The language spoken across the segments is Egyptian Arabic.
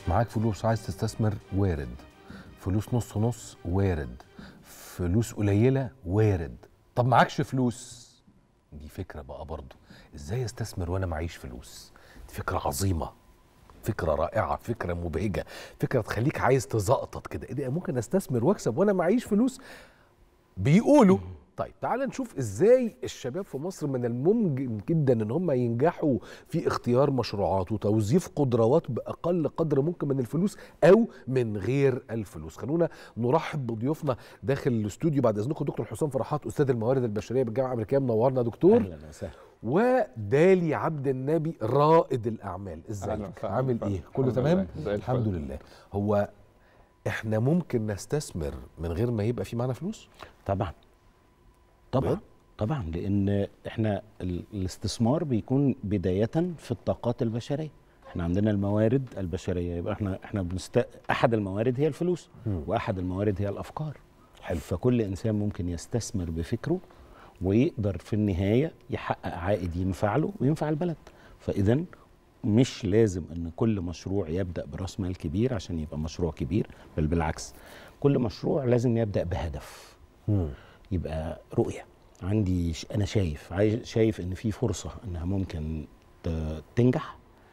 معاك فلوس عايز تستثمر وارد فلوس نص نص وارد فلوس قليله وارد طب معكش فلوس دي فكره بقى برضه ازاي استثمر وانا معيش فلوس دي فكره عظيمه فكره رائعه فكره مبهجه فكره تخليك عايز تزقطط كده ايه ده ممكن استثمر واكسب وانا معيش فلوس بيقولوا طيب تعال نشوف ازاي الشباب في مصر من الممكن جدا ان هم ينجحوا في اختيار مشروعات وتوظيف قدرات باقل قدر ممكن من الفلوس او من غير الفلوس خلونا نرحب بضيوفنا داخل الاستوديو بعد اذنكم دكتور حسام فرحات استاذ الموارد البشريه بالجامعه الامريكيه منورنا دكتور اهلا وسهلا ودالي عبد النبي رائد الاعمال أهلاً ازيك وسهلاً. عامل ايه كله الحمد تمام لله، زي الفل. الحمد لله هو احنا ممكن نستثمر من غير ما يبقى في معانا فلوس طبعا طبعا بجد؟ طبعا لان احنا ال- الاستثمار بيكون بدايه في الطاقات البشريه احنا عندنا الموارد البشريه يبقى احنا احنا بنست... احد الموارد هي الفلوس مم. واحد الموارد هي الافكار حلو. فكل انسان ممكن يستثمر بفكره ويقدر في النهايه يحقق عائد ينفع له وينفع البلد فاذا مش لازم ان كل مشروع يبدا براس مال كبير عشان يبقى مشروع كبير بل بالعكس كل مشروع لازم يبدا بهدف مم. يبقى رؤيه عندي ش- انا شايف عايز شايف ان في فرصه انها ممكن ت- تنجح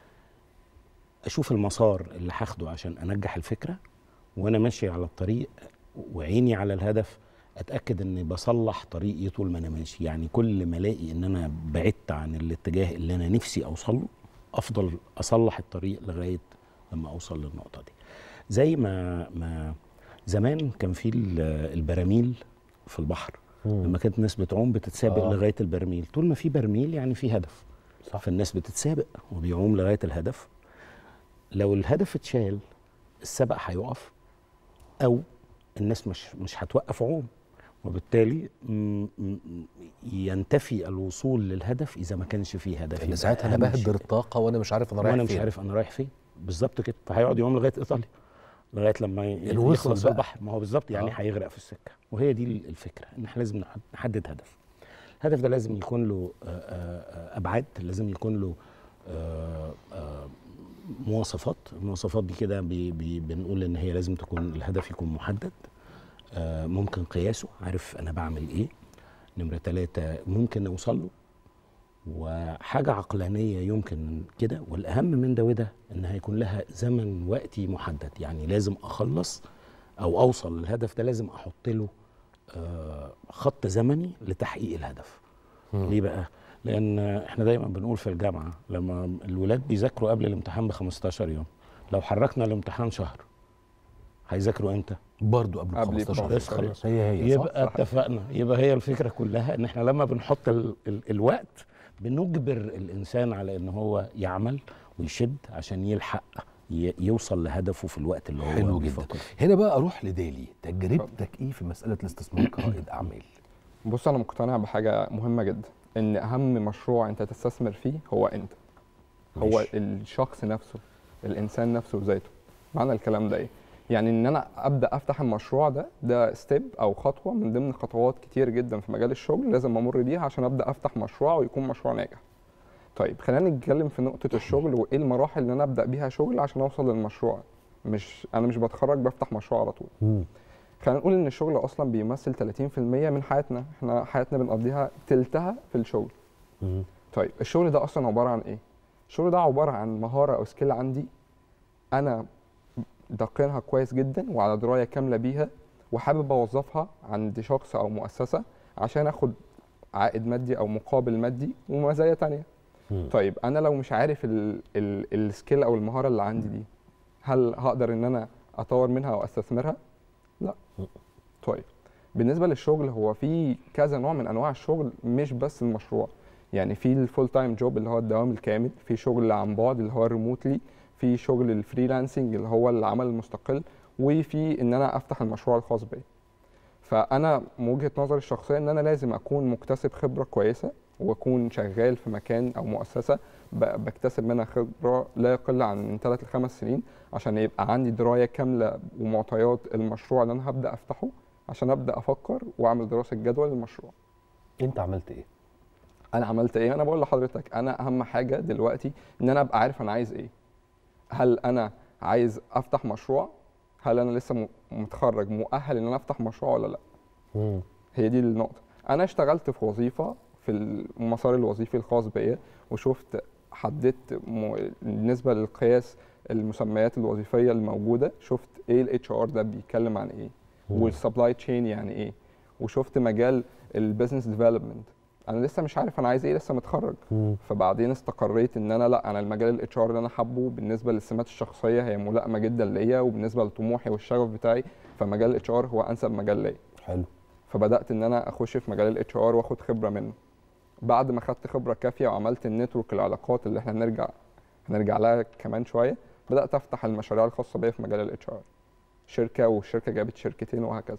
اشوف المسار اللي هاخده عشان انجح الفكره وانا ماشي على الطريق وعيني على الهدف اتاكد اني بصلح طريقي طول ما انا ماشي يعني كل ما الاقي ان انا بعدت عن الاتجاه اللي انا نفسي اوصل له افضل اصلح الطريق لغايه لما اوصل للنقطه دي زي ما ما زمان كان في ال- البراميل في البحر لما كانت الناس بتعوم بتتسابق آه. آه. لغايه البرميل طول ما في برميل يعني في هدف صح. فالناس بتتسابق وبيعوم لغايه الهدف لو الهدف اتشال السبق هيقف او الناس مش مش هتوقف عوم وبالتالي م- م- ينتفي الوصول للهدف اذا ما كانش فيه هدف لان يبقى ساعتها انا أهم بهدر شيء. الطاقه وانا مش عارف انا رايح وانا فين مش عارف انا رايح فين بالظبط كده فهيقعد يوم لغايه ايطاليا لغايه لما ي- يعني وصل يخلص بقى. البحر ما هو بالظبط يعني آه. هيغرق في السكه وهي دي الفكره ان احنا لازم نحد- نحدد هدف الهدف ده لازم يكون له آه، آه، آه، ابعاد لازم يكون له آه، آه، مواصفات المواصفات دي كده بي بي بنقول ان هي لازم تكون الهدف يكون محدد آه، ممكن قياسه عارف انا بعمل ايه نمره ثلاثة ممكن اوصل له وحاجة عقلانية يمكن كده والأهم من ده وده إنها يكون لها زمن وقتي محدد يعني لازم أخلص أو أوصل للهدف ده لازم أحط له آه، خط زمني لتحقيق الهدف مم. ليه بقى؟ لأن إحنا دايما بنقول في الجامعة لما الولاد بيذاكروا قبل الامتحان ب 15 يوم لو حركنا الامتحان شهر هيذاكروا امتى؟ برضو قبل قبل 15 يبقى بس خلاص هي هي صح؟ يبقى اتفقنا يبقى هي الفكره كلها ان احنا لما بنحط ال ال الوقت بنجبر الانسان على ان هو يعمل ويشد عشان يلحق ي- يوصل لهدفه في الوقت اللي هو حلو جدا بيفكر فيه. هنا بقى اروح لدالي تجربتك ايه في مساله الاستثمار كرائد اعمال بص انا مقتنع بحاجه مهمه جدا ان اهم مشروع انت تستثمر فيه هو انت هو ماشي. الشخص نفسه الانسان نفسه وذاته معنى الكلام ده ايه يعني ان انا ابدا افتح المشروع ده ده ستيب او خطوه من ضمن خطوات كتير جدا في مجال الشغل لازم امر بيها عشان ابدا افتح مشروع ويكون مشروع ناجح طيب خلينا نتكلم في نقطه الشغل وايه المراحل اللي انا ابدا بيها شغل عشان اوصل للمشروع مش انا مش بتخرج بفتح مشروع على طول خلينا نقول ان الشغل اصلا بيمثل 30% من حياتنا احنا حياتنا بنقضيها تلتها في الشغل مم. طيب الشغل ده اصلا عباره عن ايه الشغل ده عباره عن مهاره او سكيل عندي انا دقنها كويس جدا وعلى درايه كامله بيها وحابب اوظفها عند شخص او مؤسسه عشان اخد عائد مادي او مقابل مادي ومزايا تانية مم. طيب انا لو مش عارف ال- ال- السكيل او المهاره اللي عندي دي هل هقدر ان انا اطور منها او استثمرها لا طيب بالنسبه للشغل هو في كذا نوع من انواع الشغل مش بس المشروع يعني في الفول تايم جوب اللي هو الدوام الكامل في شغل عن بعد اللي هو الريموتلي في شغل الفريلانسنج اللي هو العمل المستقل وفي ان انا افتح المشروع الخاص بيا فانا من وجهه نظري الشخصيه ان انا لازم اكون مكتسب خبره كويسه واكون شغال في مكان او مؤسسه ب- بكتسب منها خبره لا يقل عن من 3 ل 5 سنين عشان يبقى عندي درايه كامله ومعطيات المشروع اللي انا هبدا افتحه عشان ابدا افكر واعمل دراسه جدوى للمشروع انت عملت ايه انا عملت ايه انا بقول لحضرتك انا اهم حاجه دلوقتي ان انا ابقى عارف انا عايز ايه هل انا عايز افتح مشروع هل انا لسه م- متخرج مؤهل ان انا افتح مشروع ولا لا مم. هي دي النقطة أنا اشتغلت في وظيفة في المسار الوظيفي الخاص بيا وشفت حددت م... بالنسبة للقياس المسميات الوظيفية الموجودة شفت ايه الاتش ار ده بيتكلم عن ايه مم. والسبلاي تشين يعني ايه وشفت مجال البيزنس ديفلوبمنت انا لسه مش عارف انا عايز ايه لسه متخرج مم. فبعدين استقريت ان انا لا انا المجال الاتش ار اللي انا حابه بالنسبه للسمات الشخصيه هي ملائمه جدا ليا وبالنسبه لطموحي والشغف بتاعي فمجال الاتش ار هو انسب مجال ليا حلو فبدات ان انا اخش في مجال الاتش ار واخد خبره منه بعد ما خدت خبره كافيه وعملت النتورك العلاقات اللي احنا هنرجع هنرجع لها كمان شويه بدات افتح المشاريع الخاصه بيا في مجال الاتش ار شركه والشركه جابت شركتين وهكذا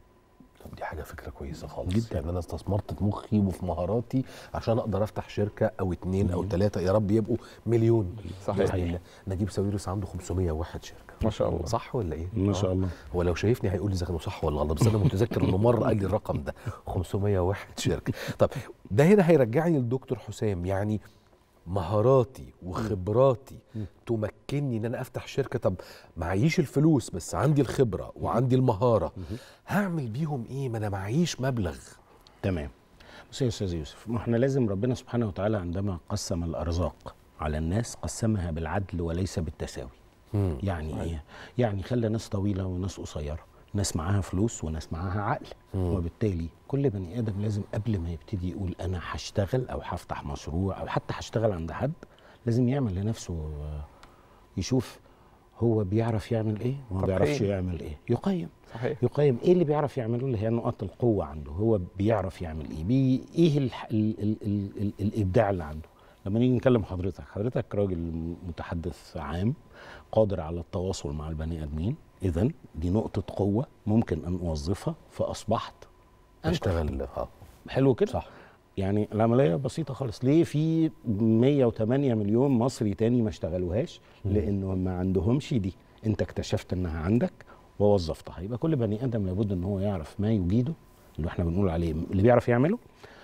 طب دي حاجه فكره كويسه خالص جداً. يعني انا استثمرت في مخي وفي مهاراتي عشان اقدر افتح شركه او اتنين او مم. تلاته يا رب يبقوا مليون صحيح. بإذن الله. نجيب ساويرس عنده 501 شركه ما شاء الله. صح ولا ايه؟ ما شاء آه. الله هو لو شايفني هيقول لي اذا كان صح ولا غلط بس انا متذكر انه مره قال لي الرقم ده 501 شركه طب ده هنا هيرجعني للدكتور حسام يعني مهاراتي وخبراتي مم. تمكنني ان انا افتح شركه طب معيش الفلوس بس عندي الخبره وعندي المهاره هعمل بيهم ايه ما انا معيش مبلغ تمام بص يا استاذ يوسف ما احنا لازم ربنا سبحانه وتعالى عندما قسم الارزاق على الناس قسمها بالعدل وليس بالتساوي مم. يعني ايه يعني خلى ناس طويله وناس قصيره ناس معاها فلوس وناس معاها عقل مم. وبالتالي كل بني ادم لازم قبل ما يبتدي يقول انا هشتغل او هفتح مشروع او حتى هشتغل عند حد لازم يعمل لنفسه آه، يشوف هو بيعرف يعمل ايه وما تقييم. بيعرفش يعمل ايه يقيم صحيح يقيم ايه اللي بيعرف يعمله اللي هي نقاط القوه عنده هو بيعرف يعمل ايه بي ايه ال ال ال ال ال الابداع اللي عنده لما نيجي نكلم حضرتك حضرتك راجل متحدث عام قادر على التواصل مع البني ادمين اذا دي نقطه قوه ممكن ان اوظفها فاصبحت أنت. اشتغل اه حلو كده صح يعني العمليه بسيطه خالص ليه في 108 مليون مصري تاني ما اشتغلوهاش لانه ما عندهمش دي انت اكتشفت انها عندك ووظفتها يبقى كل بني ادم لابد ان هو يعرف ما يجيده اللي احنا بنقول عليه اللي بيعرف يعمله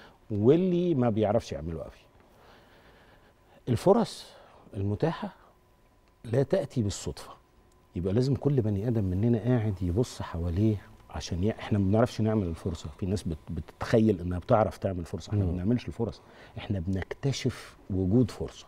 واللي ما بيعرفش يعمله قوي الفرص المتاحه لا تاتي بالصدفه يبقى لازم كل بني ادم مننا قاعد يبص حواليه عشان ي... احنا ما بنعرفش نعمل الفرصه في ناس بت... بتتخيل انها بتعرف تعمل فرصه احنا ما مم. بنعملش الفرص احنا بنكتشف وجود فرصه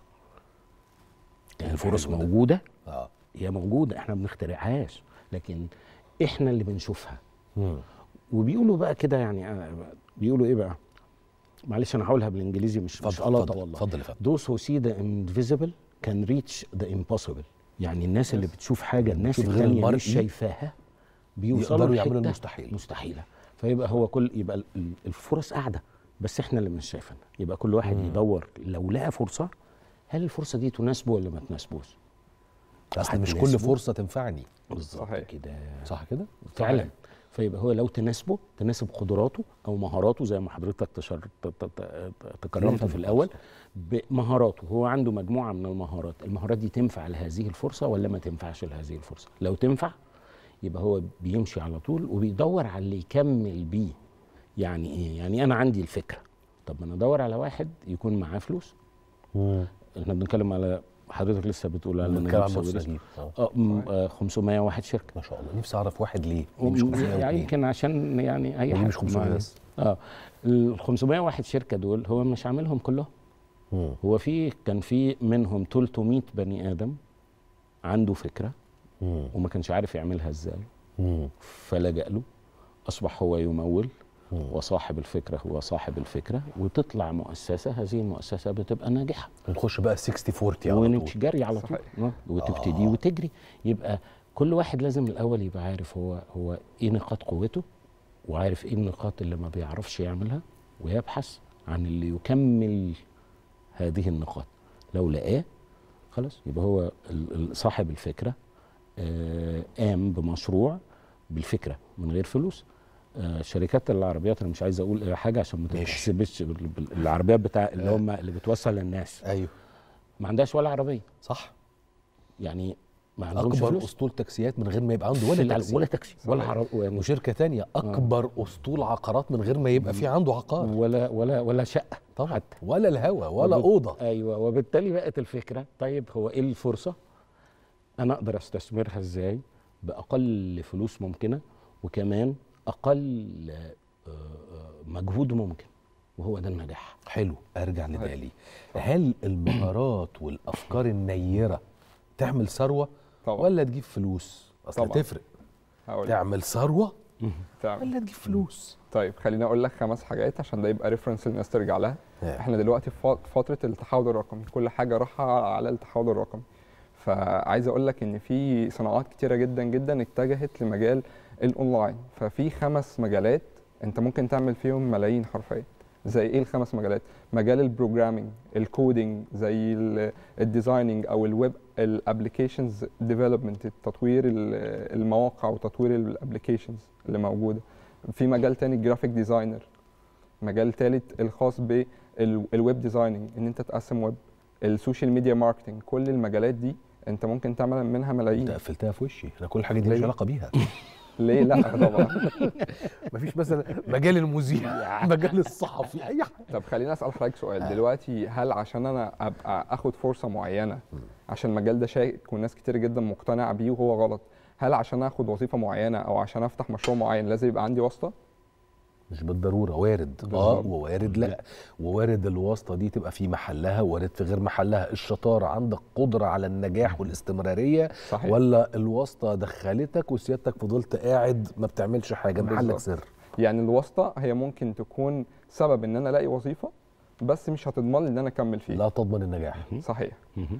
يعني الفرص حلو ده. موجوده اه هي موجوده احنا ما بنخترعهاش لكن احنا اللي بنشوفها مم. وبيقولوا بقى كده يعني أنا بيقولوا ايه بقى معلش انا هقولها بالانجليزي مش مش اتفضل قلاطه اتفضل والله اتفضل يا فندم those who see the invisible can reach the impossible يعني الناس اللي بتشوف حاجه الناس بتشوف غير التانية المرئي مش شايفاها بيوصلوا يقدروا يعملوا لحتة المستحيل. مستحيله فيبقى هو كل يبقى ال- ال- الفرص قاعده بس احنا اللي مش شايفينها يبقى كل واحد مم. يدور لو لقى فرصه هل الفرصه دي تناسبه ولا ما تناسبوش اصل واحد مش كل تناسبه. فرصه تنفعني بالظبط صحيح. كده صح كده فعلا فيبقى هو لو تناسبه تناسب قدراته او مهاراته زي ما حضرتك تشر... ت- ت- ت- تكرمت في الاول بمهاراته هو عنده مجموعه من المهارات المهارات دي تنفع لهذه الفرصه ولا ما تنفعش لهذه الفرصه لو تنفع يبقى هو بيمشي على طول وبيدور على اللي يكمل بيه يعني ايه يعني انا عندي الفكره طب ما انا ادور على واحد يكون معاه فلوس مم. احنا بنتكلم على حضرتك لسه بتقول على بنتكلم عن نجيب بص ساويرس. نجيب اه اه م- آه، 501 شركه ما شاء الله نفسي اعرف واحد ليه ليه مش وم- 502 يعني يمكن عشان يعني اي وليه حاجه مش 500 ما- بس اه ال 501 شركه دول هو مش عاملهم كلهم مم. هو في كان في منهم 300 بني ادم عنده فكره مم. وما كانش عارف يعملها ازاي مم. فلجأ له اصبح هو يمول مم. وصاحب الفكره هو صاحب الفكره وتطلع مؤسسه هذه المؤسسه بتبقى ناجحه ونخش بقى 60 40 على طول ونتجري على طول صحيح. آه، وتبتدي آه. وتجري يبقى كل واحد لازم الاول يبقى عارف هو هو ايه نقاط قوته وعارف ايه النقاط اللي ما بيعرفش يعملها ويبحث عن اللي يكمل هذه النقاط لو لقاه خلاص يبقى هو ال- ال- صاحب الفكره آه، قام بمشروع بالفكره من غير فلوس آه، شركات العربيات انا مش عايز اقول أي حاجه عشان ما ماشي. تتحسبش بال- بال- العربيات بتاع اللي هم اللي بتوصل للناس ايوه ما عندهاش ولا عربيه صح يعني ما عندهمش اكبر فلوس اسطول تاكسيات من غير ما يبقى عنده في ولا الع- تاكسي ولا تاكسي ولا صحيح. عرب يعني وشركه تانية اكبر اسطول عقارات من غير ما يبقى في عنده عقار ولا ولا ولا شقه طبعا حتى. ولا الهوا ولا وبت- اوضه ايوه وبالتالي بقت الفكره طيب هو ايه الفرصه انا اقدر استثمرها ازاي باقل فلوس ممكنه وكمان اقل آه، آه، مجهود ممكن وهو ده النجاح حلو ارجع لدالي هل المهارات والافكار النيره تعمل ثروه طبعا ولا تجيب فلوس اصل طبعا. تفرق هقول لك. تعمل ثروه تعمل. ولا تجيب فلوس طيب خليني اقول لك خمس حاجات عشان ده يبقى ريفرنس الناس ترجع لها آه. احنا دلوقتي في فت- فتره التحول الرقمي كل حاجه رايحه على التحول الرقمي فعايز اقول لك ان في صناعات كتيره جدا جدا اتجهت لمجال الاونلاين ففي خمس مجالات انت ممكن تعمل فيهم ملايين حرفيا زي ايه الخمس مجالات مجال البروجرامينج الكودينج زي ال- الديزايننج او الويب الابلكيشنز ديفلوبمنت تطوير ال- المواقع وتطوير الابلكيشنز اللي موجوده في مجال تاني الجرافيك ديزاينر مجال ثالث الخاص بالويب ديزايننج ان انت تقسم ويب السوشيال ميديا ماركتنج كل المجالات دي انت ممكن تعمل منها انت ملايين قفلتها في وشي انا كل حاجه دي مش ليه؟ علاقه بيها ليه لا طبعا مفيش مثلا مجال المذيع مجال الصحفي اي حاجه طب خليني اسال حضرتك سؤال دلوقتي هل عشان انا ابقى اخد فرصه معينه عشان المجال ده شائك وناس كتير جدا مقتنعه بيه وهو غلط هل عشان اخد وظيفه معينه او عشان افتح مشروع معين لازم يبقى عندي واسطه مش بالضروره وارد اه بالظبط. ووارد لا ووارد الواسطه دي تبقى في محلها وارد في غير محلها الشطاره عندك قدره على النجاح والاستمراريه صحيح ولا الواسطه دخلتك وسيادتك فضلت قاعد ما بتعملش حاجه محلك بالظبط. سر يعني الواسطه هي ممكن تكون سبب ان انا الاقي وظيفه بس مش هتضمن لي ان انا اكمل فيه لا تضمن النجاح صحيح مهم.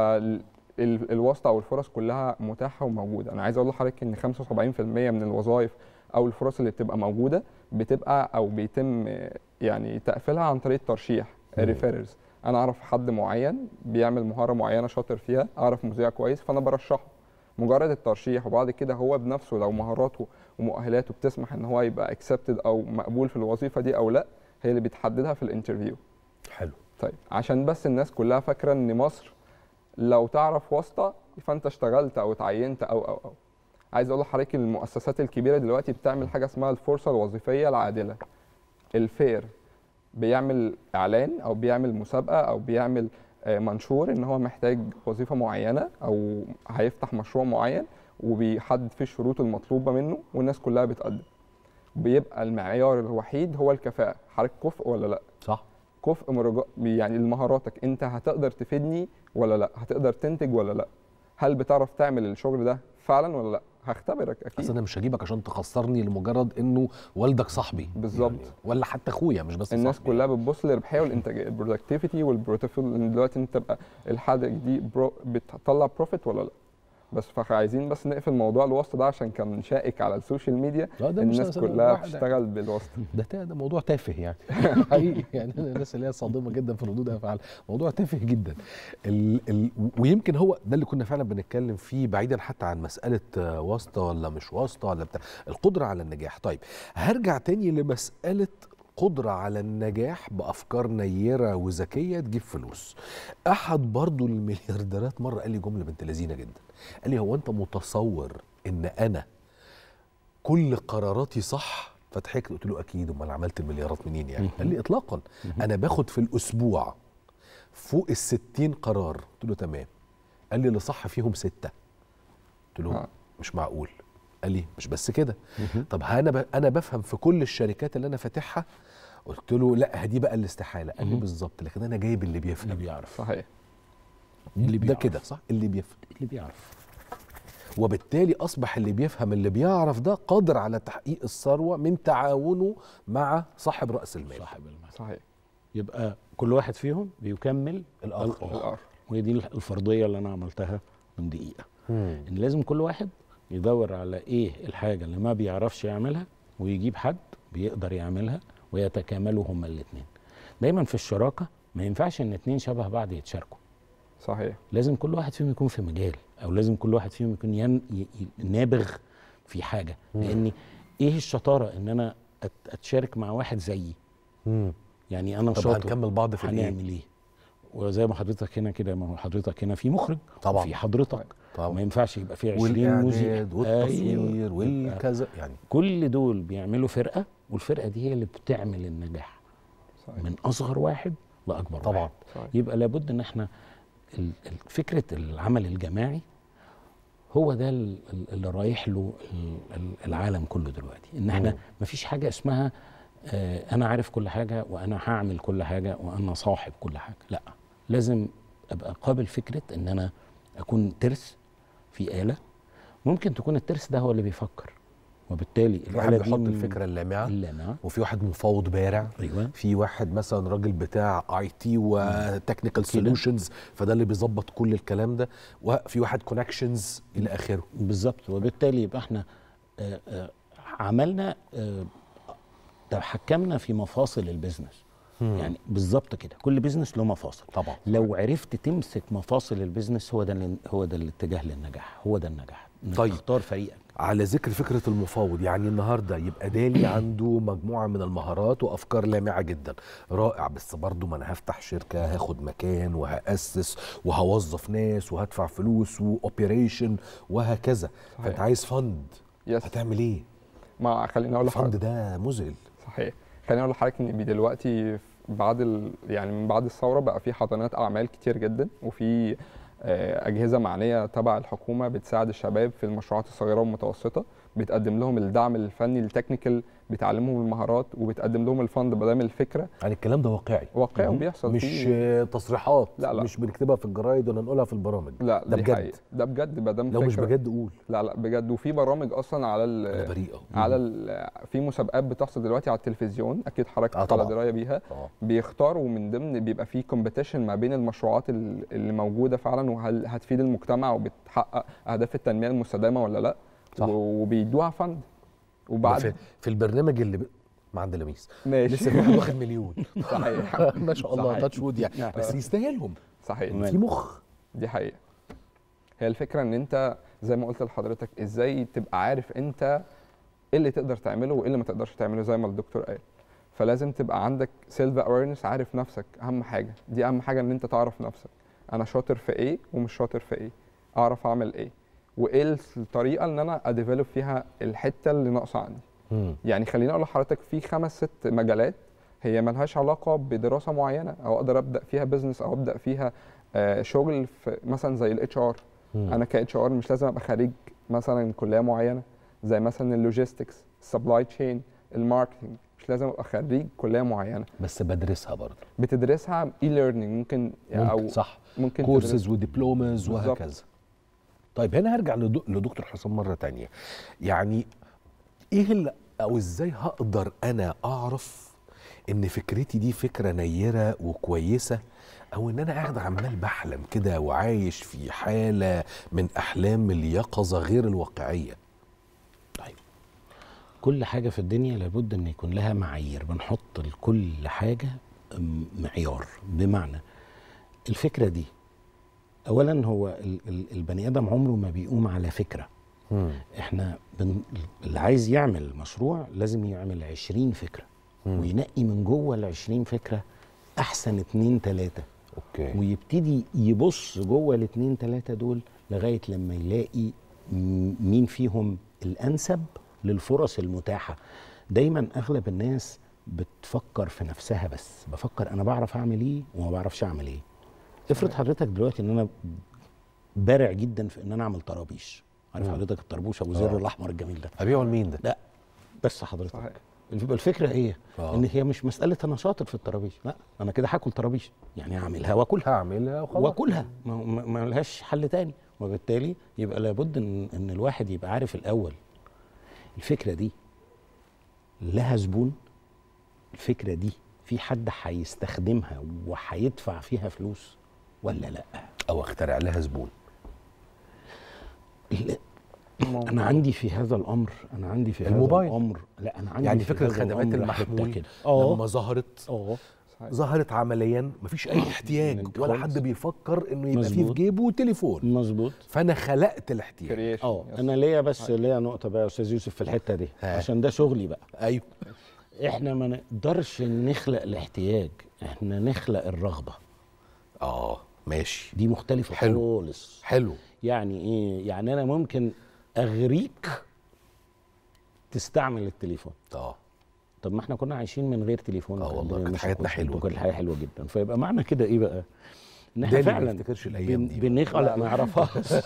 فالواسطه او الفرص كلها متاحه وموجوده انا عايز اقول لحضرتك ان 75% من الوظائف او الفرص اللي بتبقى موجوده بتبقى او بيتم يعني تقفيلها عن طريق ترشيح مم. ريفيرز انا اعرف حد معين بيعمل مهاره معينه شاطر فيها اعرف مذيع كويس فانا برشحه مجرد الترشيح وبعد كده هو بنفسه لو مهاراته ومؤهلاته بتسمح ان هو يبقى اكسبتد او مقبول في الوظيفه دي او لا هي اللي بتحددها في الانترفيو حلو طيب عشان بس الناس كلها فاكره ان مصر لو تعرف واسطه فانت اشتغلت او اتعينت او او او عايز اقول لحضرتك إن المؤسسات الكبيره دلوقتي بتعمل حاجه اسمها الفرصه الوظيفيه العادله الفير بيعمل اعلان او بيعمل مسابقه او بيعمل آه، منشور ان هو محتاج وظيفه معينه او هيفتح مشروع معين وبيحدد فيه الشروط المطلوبه منه والناس كلها بتقدم بيبقى المعيار الوحيد هو الكفاءه حضرتك كفء ولا لا صح كفء مرجع يعني لمهاراتك انت هتقدر تفيدني ولا لا هتقدر تنتج ولا لا هل بتعرف تعمل الشغل ده فعلا ولا لا هختبرك اصل اكيد انا مش هجيبك عشان تخسرني لمجرد انه والدك صاحبي بالظبط. يعني ولا حتى اخويا مش بس الناس صاحبي. كلها بتبص للربحيه والانتاجيه البرودكتيفيتي والبروتوفيل ان دلوقتي انت تبقى الحاجه دي برو بتطلع بروفيت ولا لا بس فعايزين بس نقفل موضوع الواسطه ده عشان كان شائك على السوشيال ميديا لا ده مش الناس أنا كلها واحد بتشتغل بالواسطه ده تا- ده موضوع تافه يعني حقيقي يعني أنا الناس اللي هي صادمه جدا في ردود افعال موضوع تافه جدا ال ال ويمكن هو ده اللي كنا فعلا بنتكلم فيه بعيدا حتى عن مساله آه، واسطه ولا مش واسطه ولا بتاع القدره على النجاح طيب هرجع تاني لمساله قدرة على النجاح بأفكار نيرة وذكية تجيب فلوس أحد برضو المليارديرات مرة قال لي جملة بنت لذينة جدا قال لي هو أنت متصور إن أنا كل قراراتي صح فضحكت قلت له اكيد امال عملت المليارات منين يعني قال لي اطلاقا انا باخد في الاسبوع فوق ال 60 قرار قلت له تمام قال لي اللي صح فيهم سته قلت له آه. مش معقول قال لي مش بس كده طب انا ب... انا بفهم في كل الشركات اللي انا فاتحها قلت له لا دي بقى الاستحاله قال لي مهم. بالظبط لكن انا جايب اللي اللي بيفهم بيعرف صحيح اللي ده بيعرف. كده صح اللي بيفهم اللي بيعرف وبالتالي اصبح اللي بيفهم اللي بيعرف ده قادر على تحقيق الثروه من تعاونه مع صاحب راس المال صاحب المال صحيح يبقى كل واحد فيهم بيكمل الآخر. الآخر. وهي دي الفرضيه اللي انا عملتها من دقيقه مم. ان لازم كل واحد يدور على ايه الحاجه اللي ما بيعرفش يعملها ويجيب حد بيقدر يعملها ويتكاملوا هما الاثنين دايما في الشراكه ما ينفعش ان اتنين شبه بعض يتشاركوا صحيح لازم كل واحد فيهم يكون في مجال او لازم كل واحد فيهم يكون ين... ي... ي... نابغ في حاجه لان ايه الشطاره ان انا أت... اتشارك مع واحد زيي مم. يعني انا طب شاطر هنكمل بعض في الايه هنعمل ايه وزي ما حضرتك هنا كده ما هو حضرتك هنا في مخرج طبعا. في حضرتك طبعا. ما ينفعش يبقى في 20 مذيع والاعداد والتصوير أيوة. والكذا يعني كل دول بيعملوا فرقه والفرقه دي هي اللي بتعمل النجاح صحيح من اصغر واحد لاكبر طبعا واحد صحيح يبقى لابد ان احنا ال- ال- فكره العمل الجماعي هو ده ال- ال- اللي رايح له ال- ال- العالم كله دلوقتي ان احنا مم. مفيش حاجه اسمها آه، انا عارف كل حاجه وانا هعمل كل حاجه وانا صاحب كل حاجه لا لازم ابقى قابل فكره ان انا اكون ترس في اله ممكن تكون الترس ده هو اللي بيفكر وبالتالي في واحد الآلة دي بيحط من- الفكره اللامعه اللامعه وفي واحد مفاوض بارع ايوه في واحد مثلا راجل بتاع اي تي وتكنيكال سوليوشنز فده اللي بيظبط كل الكلام ده وفي واحد كونكشنز الى اخره بالظبط وبالتالي يبقى احنا آه، آه، عملنا آه، تحكمنا في مفاصل البيزنس يعني بالظبط كده كل بيزنس له مفاصل طبعا لو عرفت تمسك مفاصل البيزنس هو ده اللي- هو ده الاتجاه للنجاح هو ده النجاح انك طيب. تختار فريقك على ذكر فكرة المفاوض يعني النهاردة يبقى دالي عنده مجموعة من المهارات وأفكار لامعة جدا رائع بس برضو ما أنا هفتح شركة هاخد مكان وهأسس وهوظف ناس وهدفع فلوس وأوبريشن وهكذا صحيح. فأنت عايز فند يس هتعمل إيه؟ ما خليني اقول الفند لحضرتك ده مذهل صحيح خليني اقول لحضرتك ان دلوقتي بعد ال... يعني من بعد الثوره بقى في حضانات اعمال كتير جدا وفي آه، اجهزه معنيه تبع الحكومه بتساعد الشباب في المشروعات الصغيره والمتوسطه بتقدم لهم الدعم الفني التكنيكال بتعلمهم المهارات وبتقدم لهم الفند بدل الفكره يعني الكلام ده واقعي واقعي مهم. وبيحصل مش فيه آه، تصريحات لا، لا. مش بنكتبها في الجرايد ولا نقولها في البرامج لا ده دي بجد. حقيقة. ده بجد ما دام لو مش فكرة. بجد قول لا لا بجد وفي برامج اصلا على ال... أنا بريء أهو. على ال... في مسابقات بتحصل دلوقتي على التلفزيون اكيد حضرتك آه على طبعاً. درايه بيها آه. بيختاروا من ضمن بيبقى في كومبيتيشن ما بين المشروعات ال- اللي موجوده فعلا وهل هتفيد المجتمع وبتحقق اهداف التنميه المستدامه ولا لا صح. و- وبيدوها فند في, وبعد في البرنامج اللي ب... ما عند لميس ماشي لسه في واحد واخد مليون صحيح ما شاء الله صحيح. تاتش وود يعني بس يستاهلهم صحيح مم. في مخ دي حقيقة هي الفكرة ان انت زي ما قلت لحضرتك ازاي تبقى عارف انت ايه اللي تقدر تعمله وايه اللي ما تقدرش تعمله زي ما الدكتور قال فلازم تبقى عندك سيلف اويرنس عارف نفسك اهم حاجة دي اهم حاجة ان انت تعرف نفسك انا شاطر في ايه ومش شاطر في ايه اعرف اعمل ايه وايه الطريقة ان انا اديفلوب فيها الحتة اللي ناقصة عندي مم. يعني خليني اقول لحضرتك في خمس ست مجالات هي ملهاش علاقه بدراسه معينه او اقدر ابدا فيها بزنس او ابدا فيها آه، شغل في مثلا زي الاتش ار مم. انا كاتش ار مش لازم ابقى خريج مثلا كليه معينه زي مثلا اللوجيستكس السبلاي تشين الماركتنج مش لازم ابقى خريج كليه معينه بس بدرسها برضه بتدرسها اي ليرنينج ممكن, ممكن او صح ممكن كورسز ودبلومز بالظبط. وهكذا طيب هنا هرجع لدو- لدكتور حسام مره تانية يعني ايه اللي او ازاي هقدر انا اعرف ان فكرتي دي فكره نيره وكويسه او ان انا قاعد عمال بحلم كده وعايش في حاله من احلام اليقظه غير الواقعيه طيب كل حاجة في الدنيا لابد ان يكون لها معايير بنحط لكل حاجة م- معيار بمعنى الفكرة دي اولا هو ال- ال- البني ادم عمره ما بيقوم على فكرة احنا بن... اللي عايز يعمل مشروع لازم يعمل عشرين فكرة مم. وينقي من جوه العشرين فكرة احسن اتنين تلاتة اوكي ويبتدي يبص جوه الاتنين تلاتة دول لغاية لما يلاقي م- مين فيهم الأنسب للفرص المتاحة دايما أغلب الناس بتفكر في نفسها بس بفكر أنا بعرف أعمل إيه وما بعرفش أعمل إيه افرض حضرتك دلوقتي إن أنا بارع جدا في إن أنا أعمل طرابيش عارف مم. حضرتك الطربوش أبو زر آه. الأحمر الجميل ده ابيعه لمين ده لا بس حضرتك صحيح. يبقى الفكرة إيه؟ آه. إن هي مش مسألة أنا شاطر في الطرابيش لا أنا كده هاكل طرابيش يعني هعملها وآكلها هعملها وخلاص واكلها ما, ما, ما لهاش حل تاني وبالتالي يبقى لابد ان, ان الواحد يبقى عارف الاول الفكره دي لها زبون الفكره دي في حد هيستخدمها وهيدفع فيها فلوس ولا لا او اخترع لها زبون ال- انا عندي في هذا الامر انا عندي في الموبايل. هذا الامر لا انا عندي يعني في فكره هذا خدمات الأمر حتة المحمول كده لما اه ظهرت اه صحيح. ظهرت عمليا مفيش اي احتياج ولا خالص. حد بيفكر انه يبقى فيه في مظبوط. جيبه تليفون مظبوط فانا خلقت الاحتياج creation. اه يس. انا ليا بس ليا نقطه بقى يا استاذ يوسف في الحته دي ها. عشان ده شغلي بقى ايوه احنا ما نقدرش نخلق الاحتياج احنا نخلق الرغبه اه ماشي دي مختلفه حلو. خالص حلو يعني ايه يعني انا ممكن اغريك تستعمل التليفون اه طب ما احنا كنا عايشين من غير تليفون آه والله، عندنا كانت مش حياتنا كنت- حلوة كانت الحياه حلوه جدا فيبقى معنى كده ايه بقى ان احنا دالي ما فعلا يفتكرش الأيام بن- دي. بنخلق لا، لا ما يعرفهاش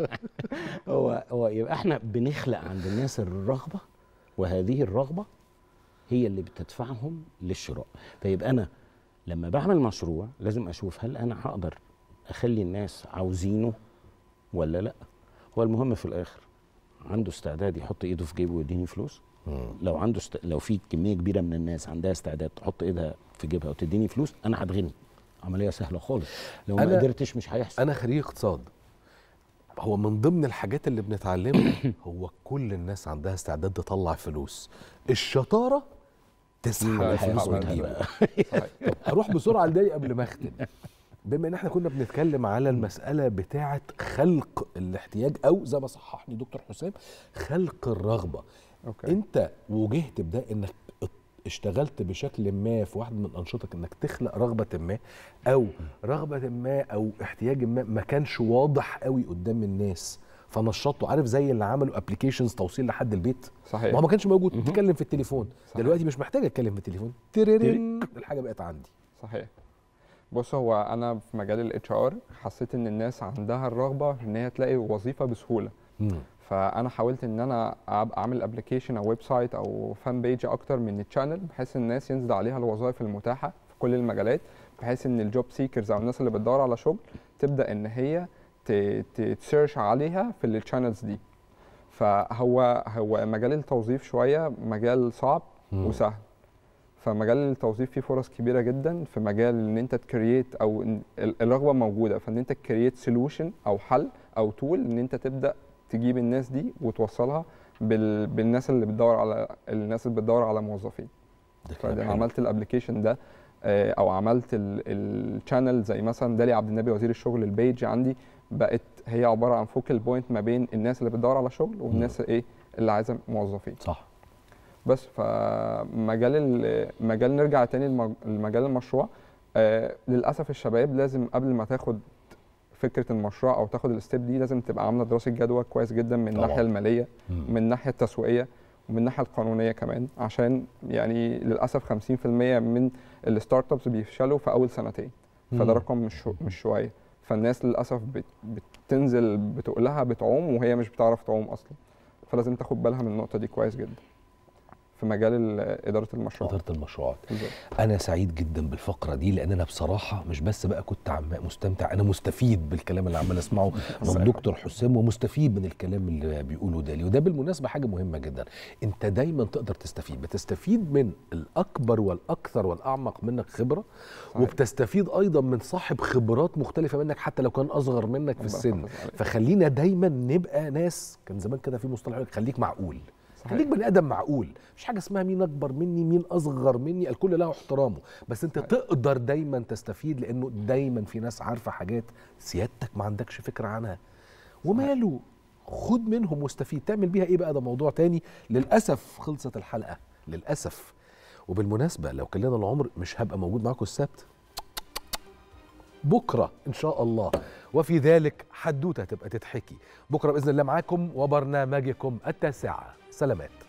هو هو يبقى احنا بنخلق عند الناس الرغبه وهذه الرغبه هي اللي بتدفعهم للشراء فيبقى انا لما بعمل مشروع لازم اشوف هل انا هقدر اخلي الناس عاوزينه ولا لا هو المهم في الاخر عنده استعداد يحط ايده في جيبه ويديني فلوس مم. لو عنده است... لو في كميه كبيره من الناس عندها استعداد تحط ايدها في جيبها وتديني فلوس انا هتغني عمليه سهله خالص لو ما أنا- قدرتش مش هيحصل انا خريج اقتصاد هو من ضمن الحاجات اللي بنتعلمها هو كل الناس عندها استعداد تطلع فلوس الشطاره تسحب لا، الفلوس هيسحبها وتجيبها صحيح. طب اروح بسرعه لدي قبل ما اختم بما ان احنا كنا بنتكلم على المساله بتاعه خلق الاحتياج او زي ما صححني دكتور حسام خلق الرغبه اوكي انت واجهت بده انك ات- اشتغلت بشكل ما في واحد من انشطتك انك تخلق رغبه ما او رغبه ما او احتياج ما ما كانش واضح قوي قدام الناس فنشطته عارف زي اللي عملوا ابلكيشنز توصيل لحد البيت صحيح ما هو ما كانش موجود تتكلم في التليفون صحيح. دلوقتي مش محتاج اتكلم في التليفون تريرين الحاجه بقت عندي صحيح بص هو انا في مجال الاتش ار حسيت ان الناس عندها الرغبه ان هي تلاقي وظيفه بسهوله مم. فانا حاولت ان انا أبقى اعمل ابلكيشن او ويب سايت او فان بيج اكتر من التشانل بحيث الناس ينزل عليها الوظائف المتاحه في كل المجالات بحيث ان الجوب سيكرز او الناس اللي بتدور على شغل تبدا ان هي ت- ت- تسيرش عليها في التشانلز دي فهو هو مجال التوظيف شويه مجال صعب مم. وسهل فمجال التوظيف فيه فرص كبيره جدا في مجال ان انت تكريت او إن ال- الرغبه موجوده فان انت تكريت سولوشن او حل او تول ان انت تبدا تجيب الناس دي وتوصلها بال... بالناس اللي بتدور على الناس اللي بتدور على موظفين ده كلام فانا حلو. عملت الابلكيشن ده آه، او عملت الشانل زي مثلا دالي عبد النبي وزير الشغل البيج عندي بقت هي عباره عن فوكال بوينت ما بين الناس اللي بتدور على شغل والناس ايه اللي عايزه موظفين صح بس فمجال ال- مجال نرجع تاني لمج- لمجال المشروع آه للاسف الشباب لازم قبل ما تاخد فكره المشروع او تاخد الستيب دي لازم تبقى عامله دراسه جدوى كويس جدا من طبعاً. الناحيه الماليه مم. من الناحيه التسويقيه ومن الناحيه القانونيه كمان عشان يعني للاسف 50% من الستارت ابس بيفشلوا في اول سنتين فده مم. رقم مش شو- مش شويه فالناس للاسف بت بتنزل بتقولها بتعوم وهي مش بتعرف تعوم اصلا فلازم تاخد بالها من النقطه دي كويس جدا في مجال ال- اداره المشروع اداره المشروعات بالظبط. انا سعيد جدا بالفقره دي لان انا بصراحه مش بس بقى كنت عم مستمتع انا مستفيد بالكلام اللي عمال اسمعه من دكتور حسام ومستفيد من الكلام اللي بيقوله دالي وده بالمناسبه حاجه مهمه جدا انت دايما تقدر تستفيد بتستفيد من الاكبر والاكثر والاعمق منك خبره صحيح. وبتستفيد ايضا من صاحب خبرات مختلفه منك حتى لو كان اصغر منك في الله السن يحفظك عليك. فخلينا دايما نبقى ناس كان زمان كده في مصطلح يقول لك خليك معقول صحيح. خليك بني ادم معقول مش حاجه اسمها مين اكبر مني مين اصغر مني الكل له احترامه بس انت تقدر دايما تستفيد لانه دايما في ناس عارفه حاجات سيادتك ما عندكش فكره عنها وماله خد منهم واستفيد تعمل بيها ايه بقى ده موضوع تاني للاسف خلصت الحلقه للاسف وبالمناسبه لو كان لنا العمر مش هبقى موجود معاكم السبت بكره ان شاء الله وفي ذلك حدوته تبقى تتحكي بكره باذن الله معاكم وبرنامجكم التاسعه سلامات